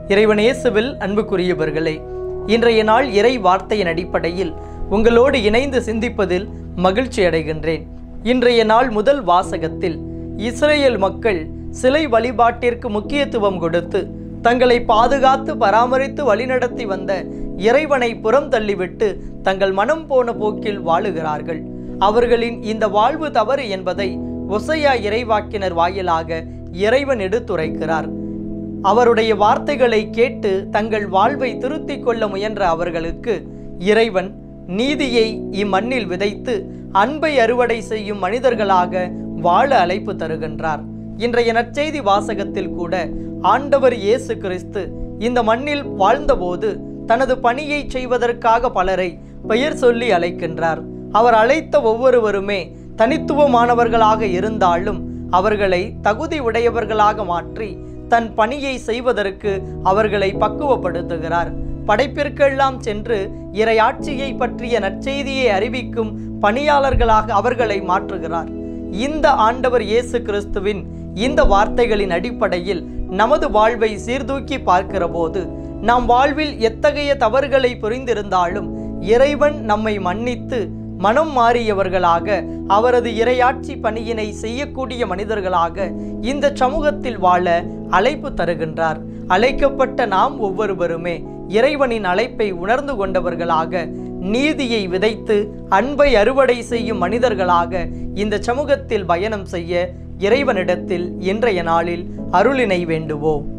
இறைவனேசுவில் அன்புக்குரியவர்களே இன்றைய நாள் இறை வார்த்தையின் அடிப்படையில் உங்களோடு இணைந்து சிந்திப்பதில் மகிழ்ச்சி அடைகின்றேன் இன்றைய நாள் முதல் வாசகத்தில் இஸ்ரேல் மக்கள் சிலை வழிபாட்டிற்கு முக்கியத்துவம் கொடுத்து தங்களை பாதுகாத்து பராமரித்து வழிநடத்தி வந்த இறைவனை புறம் தள்ளிவிட்டு தங்கள் மனம் போன போக்கில் வாழுகிறார்கள் அவர்களின் இந்த வாழ்வு தவறு என்பதை ஒசையா இறைவாக்கினர் வாயிலாக இறைவன் எடுத்துரைக்கிறார் அவருடைய வார்த்தைகளை கேட்டு தங்கள் வாழ்வை திருத்திக் கொள்ள முயன்ற அவர்களுக்கு இறைவன் நீதியை இம்மண்ணில் விதைத்து அன்பை அறுவடை செய்யும் மனிதர்களாக வாழ அழைப்பு தருகின்றார் இன்றைய நற்செய்தி வாசகத்தில் கூட ஆண்டவர் இயேசு கிறிஸ்து இந்த மண்ணில் வாழ்ந்தபோது தனது பணியை செய்வதற்காக பலரை பெயர் சொல்லி அழைக்கின்றார் அவர் அழைத்த ஒவ்வொருவருமே தனித்துவமானவர்களாக இருந்தாலும் அவர்களை தகுதி உடையவர்களாக மாற்றி தன் பணியை செய்வதற்கு அவர்களை பக்குவப்படுத்துகிறார் படைப்பிற்கெல்லாம் சென்று இறையாட்சியை பற்றிய நற்செய்தியை அறிவிக்கும் பணியாளர்களாக அவர்களை மாற்றுகிறார் இந்த ஆண்டவர் இயேசு கிறிஸ்துவின் இந்த வார்த்தைகளின் அடிப்படையில் நமது வாழ்வை சீர்தூக்கி பார்க்கிற போது நாம் வாழ்வில் எத்தகைய தவறுகளை புரிந்திருந்தாலும் இறைவன் நம்மை மன்னித்து மனம் மாறியவர்களாக அவரது இரையாட்சி பணியினை செய்யக்கூடிய மனிதர்களாக இந்த சமூகத்தில் வாழ அழைப்பு தருகின்றார் அழைக்கப்பட்ட நாம் ஒவ்வொருவருமே இறைவனின் அழைப்பை உணர்ந்து கொண்டவர்களாக நீதியை விதைத்து அன்பை அறுவடை செய்யும் மனிதர்களாக இந்த சமூகத்தில் பயணம் செய்ய இறைவனிடத்தில் இன்றைய நாளில் அருளினை வேண்டுவோம்